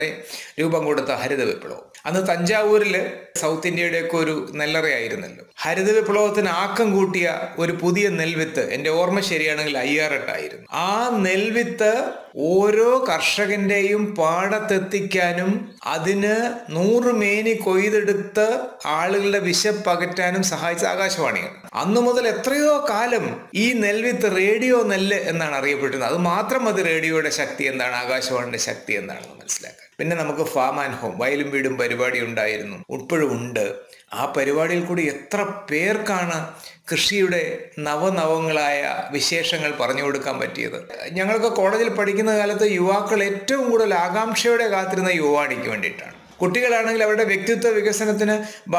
രൂപം കൊടുത്ത ഹരിത വിപ്ലവം അന്ന് തഞ്ചാവൂരില് സൗത്ത് ഇന്ത്യയുടെയൊക്കെ ഒരു നെല്ലറയായിരുന്നല്ലോ ഹരിത വിപ്ലവത്തിന് ആക്കം കൂട്ടിയ ഒരു പുതിയ നെൽവിത്ത് എൻ്റെ ഓർമ്മ ശരിയാണെങ്കിൽ അയ്യാറെട്ടായിരുന്നു ആ നെൽവിത്ത് ഓരോ കർഷകന്റെയും പാടത്തെത്തിക്കാനും അതിന് നൂറ് മേനി കൊയ്തെടുത്ത് ആളുകളുടെ വിശപ്പകറ്റാനും സഹായിച്ച ആകാശവാണിയാണ് അന്നു മുതൽ എത്രയോ കാലം ഈ നെൽവിത്ത് റേഡിയോ നെല്ല് എന്നാണ് അറിയപ്പെട്ടിരുന്നത് അത് മാത്രം അത് റേഡിയോയുടെ ശക്തി എന്താണ് ആകാശവാണിയുടെ ശക്തി എന്താണെന്ന് മനസ്സിലാക്കാൻ പിന്നെ നമുക്ക് ഫാം ആൻഡ് ഹോം വയലും വീടും പരിപാടി ഉണ്ടായിരുന്നു ഇപ്പോഴും ഉണ്ട് ആ പരിപാടിയിൽ കൂടി എത്ര പേർക്കാണ് കൃഷിയുടെ നവനവങ്ങളായ വിശേഷങ്ങൾ പറഞ്ഞു കൊടുക്കാൻ പറ്റിയത് ഞങ്ങൾക്ക് കോളേജിൽ പഠിക്കുന്ന കാലത്ത് യുവാക്കൾ ഏറ്റവും കൂടുതൽ ആകാംക്ഷയോടെ കാത്തിരുന്ന യുവാണിക്ക് വേണ്ടിയിട്ടാണ് കുട്ടികളാണെങ്കിൽ അവരുടെ വ്യക്തിത്വ വികസനത്തിന്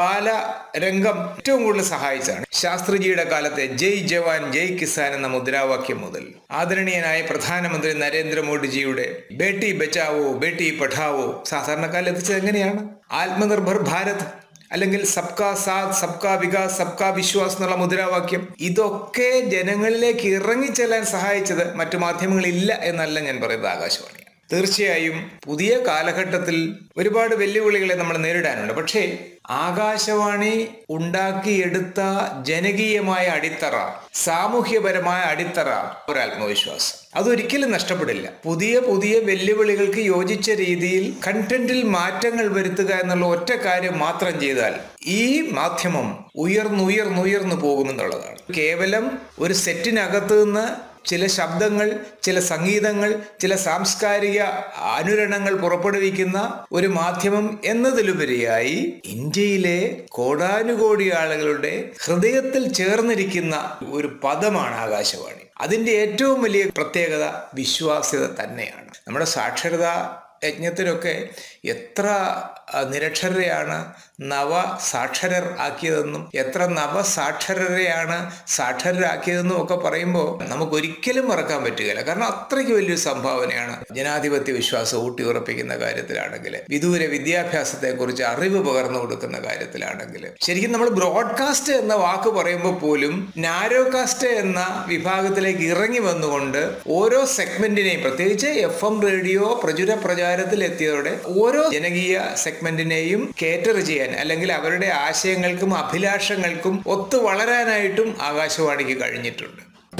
ബാലരംഗം ഏറ്റവും കൂടുതൽ സഹായിച്ചാണ് ശാസ്ത്രിജിയുടെ കാലത്തെ ജയ് ജവാൻ ജയ് കിസാൻ എന്ന മുദ്രാവാക്യം മുതൽ ആദരണീയനായ പ്രധാനമന്ത്രി നരേന്ദ്രമോദിജിയുടെ ബേട്ടി ബച്ചാവോ ബേട്ടി പഠാവോ സാധാരണക്കാരിൽ എത്തിച്ചത് എങ്ങനെയാണ് ആത്മനിർഭർ ഭാരത് അല്ലെങ്കിൽ സബ്കാ സാത്ത് സബ്കാ വികാസ് സബ്കാ വിശ്വാസ് എന്നുള്ള മുദ്രാവാക്യം ഇതൊക്കെ ജനങ്ങളിലേക്ക് ഇറങ്ങിച്ചെല്ലാൻ സഹായിച്ചത് മറ്റു മാധ്യമങ്ങളില്ല എന്നല്ല ഞാൻ പറയുന്നത് ആകാശവാണിയാണ് തീർച്ചയായും പുതിയ കാലഘട്ടത്തിൽ ഒരുപാട് വെല്ലുവിളികളെ നമ്മൾ നേരിടാനുണ്ട് പക്ഷേ ആകാശവാണി ഉണ്ടാക്കിയെടുത്ത ജനകീയമായ അടിത്തറ സാമൂഹ്യപരമായ അടിത്തറ ഒരു ആത്മവിശ്വാസം അതൊരിക്കലും നഷ്ടപ്പെടില്ല പുതിയ പുതിയ വെല്ലുവിളികൾക്ക് യോജിച്ച രീതിയിൽ കണ്ടന്റിൽ മാറ്റങ്ങൾ വരുത്തുക എന്നുള്ള ഒറ്റ കാര്യം മാത്രം ചെയ്താൽ ഈ മാധ്യമം ഉയർന്നുയർന്നുയർന്നു പോകുമെന്നുള്ളതാണ് കേവലം ഒരു സെറ്റിനകത്ത് നിന്ന് ചില ശബ്ദങ്ങൾ ചില സംഗീതങ്ങൾ ചില സാംസ്കാരിക അനുരണങ്ങൾ പുറപ്പെടുവിക്കുന്ന ഒരു മാധ്യമം എന്നതിലുപരിയായി ഇന്ത്യയിലെ കോടാനുകോടി ആളുകളുടെ ഹൃദയത്തിൽ ചേർന്നിരിക്കുന്ന ഒരു പദമാണ് ആകാശവാണി അതിൻ്റെ ഏറ്റവും വലിയ പ്രത്യേകത വിശ്വാസ്യത തന്നെയാണ് നമ്മുടെ സാക്ഷരത യജ്ഞത്തിനൊക്കെ എത്ര നിരക്ഷരരെയാണ് നവ സാക്ഷരർ ആക്കിയതെന്നും എത്ര നവസാക്ഷരരെയാണ് സാക്ഷരരാക്കിയതെന്നും ഒക്കെ പറയുമ്പോൾ നമുക്ക് ഒരിക്കലും മറക്കാൻ പറ്റുകയില്ല കാരണം അത്രയ്ക്ക് വലിയൊരു സംഭാവനയാണ് ജനാധിപത്യ വിശ്വാസം ഊട്ടിയുറപ്പിക്കുന്ന കാര്യത്തിലാണെങ്കിൽ വിദൂര വിദ്യാഭ്യാസത്തെക്കുറിച്ച് അറിവ് പകർന്നു കൊടുക്കുന്ന കാര്യത്തിലാണെങ്കിൽ ശരിക്കും നമ്മൾ ബ്രോഡ്കാസ്റ്റ് എന്ന വാക്ക് പറയുമ്പോൾ പോലും നാരോകാസ്റ്റ് എന്ന വിഭാഗത്തിലേക്ക് ഇറങ്ങി വന്നുകൊണ്ട് ഓരോ സെഗ്മെന്റിനെയും പ്രത്യേകിച്ച് എഫ് എം റേഡിയോ പ്രചുര പ്രചാരത്തിൽ എത്തിയതോടെ ഓരോ ജനകീയ സെഗ്മെന്റിനെയും കേറ്റർ ചെയ്യാൻ അല്ലെങ്കിൽ അവരുടെ ആശയങ്ങൾക്കും അഭിലാഷങ്ങൾക്കും ഒത്തു വളരാനായിട്ടും ആകാശവാണിക്ക് കഴിഞ്ഞിട്ടുണ്ട്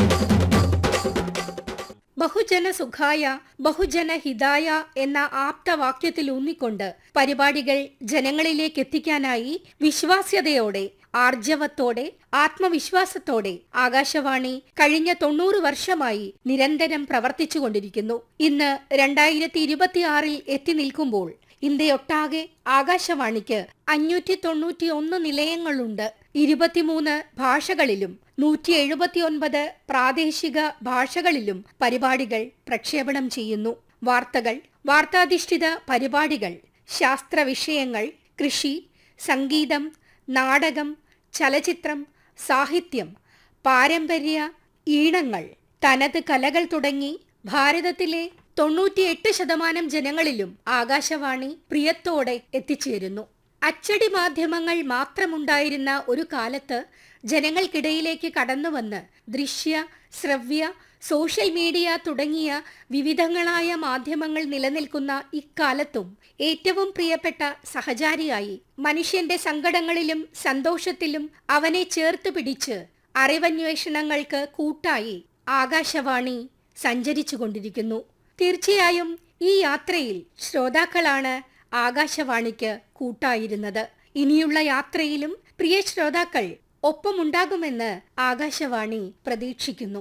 ബഹുജന സുഖായ ബഹുജന ഹിതായ എന്ന ആപ്തവാക്യത്തിൽ ഊന്നിക്കൊണ്ട് പരിപാടികൾ ജനങ്ങളിലേക്ക് എത്തിക്കാനായി വിശ്വാസ്യതയോടെ ആർജവത്തോടെ ആത്മവിശ്വാസത്തോടെ ആകാശവാണി കഴിഞ്ഞ തൊണ്ണൂറ് വർഷമായി നിരന്തരം പ്രവർത്തിച്ചുകൊണ്ടിരിക്കുന്നു ഇന്ന് രണ്ടായിരത്തി ഇരുപത്തിയാറിൽ എത്തി നിൽക്കുമ്പോൾ ഇന്ത്യയൊട്ടാകെ ആകാശവാണിക്ക് അഞ്ഞൂറ്റി തൊണ്ണൂറ്റി ഒന്ന് നിലയങ്ങളുണ്ട് ഇരുപത്തിമൂന്ന് ഭാഷകളിലും നൂറ്റി എഴുപത്തിയൊൻപത് പ്രാദേശിക ഭാഷകളിലും പരിപാടികൾ പ്രക്ഷേപണം ചെയ്യുന്നു വാർത്തകൾ വാർത്താധിഷ്ഠിത പരിപാടികൾ ശാസ്ത്ര വിഷയങ്ങൾ കൃഷി സംഗീതം നാടകം ചലച്ചിത്രം സാഹിത്യം പാരമ്പര്യ ഈണങ്ങൾ തനത് കലകൾ തുടങ്ങി ഭാരതത്തിലെ തൊണ്ണൂറ്റിയെട്ട് ശതമാനം ജനങ്ങളിലും ആകാശവാണി പ്രിയത്തോടെ എത്തിച്ചേരുന്നു അച്ചടി മാധ്യമങ്ങൾ മാത്രമുണ്ടായിരുന്ന ഒരു കാലത്ത് ജനങ്ങൾക്കിടയിലേക്ക് കടന്നുവന്ന് ദൃശ്യ ശ്രവ്യ സോഷ്യൽ മീഡിയ തുടങ്ങിയ വിവിധങ്ങളായ മാധ്യമങ്ങൾ നിലനിൽക്കുന്ന ഇക്കാലത്തും ഏറ്റവും പ്രിയപ്പെട്ട സഹചാരിയായി മനുഷ്യന്റെ സങ്കടങ്ങളിലും സന്തോഷത്തിലും അവനെ ചേർത്ത് പിടിച്ച് അറിവന്വേഷണങ്ങൾക്ക് കൂട്ടായി ആകാശവാണി സഞ്ചരിച്ചുകൊണ്ടിരിക്കുന്നു തീർച്ചയായും ഈ യാത്രയിൽ ശ്രോതാക്കളാണ് ആകാശവാണിക്ക് കൂട്ടായിരുന്നത് ഇനിയുള്ള യാത്രയിലും പ്രിയ ശ്രോതാക്കൾ ഒപ്പമുണ്ടാകുമെന്ന് ആകാശവാണി പ്രതീക്ഷിക്കുന്നു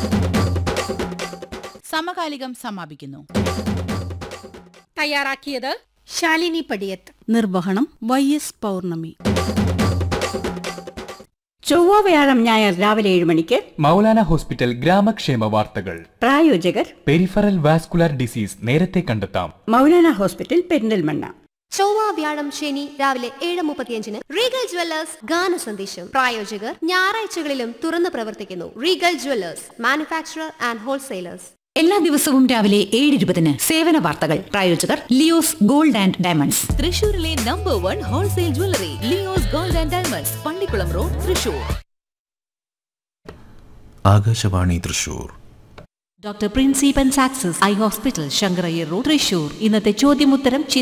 സമകാലികം സമാപിക്കുന്നു തയ്യാറാക്കിയത് ശാലിനി പടിയത്ത് നിർവഹണം വൈ എസ് പൗർണമി ചൊവ്വ വ്യാഴം ഞായർ രാവിലെ ഏഴ് മണിക്ക് മൗലാന ഹോസ്പിറ്റൽ ഗ്രാമക്ഷേമ വാർത്തകൾ പ്രായോജകർ പെരിഫറൽ വാസ്കുലർ ഡിസീസ് നേരത്തെ കണ്ടെത്താം മൗലാന ഹോസ്പിറ്റൽ പെരിന്തൽമണ്ണ ചൊവ്വ വ്യാഴം ശനി രാവിലെ ഏഴ് മുപ്പത്തിയഞ്ചിന് റീഗൽ ജ്വല്ലേഴ്സ് ഗാന സന്ദേശം പ്രായോജകർ ഞായറാഴ്ചകളിലും തുറന്നു പ്രവർത്തിക്കുന്നു Regal Jewellers manufacturer and wholesalers എല്ലാ ദിവസവും രാവിലെ ഏഴ് ഇരുപതിന് സേവന വാർത്തകൾ പ്രായോജകർ ലിയോസ് ഗോൾഡ് ആൻഡ് ഡയമണ്ട്സ് തൃശൂരിലെ number one wholesale jewellery Leo's Gold and Diamonds Pallikulam road Thrissur Akashvani Thrissur doctor Princy പെൻസാക്സസ് eye hospital Sankarayyar road Thrissur ഇന്നത്തെ ചോദ്യമുത്തരം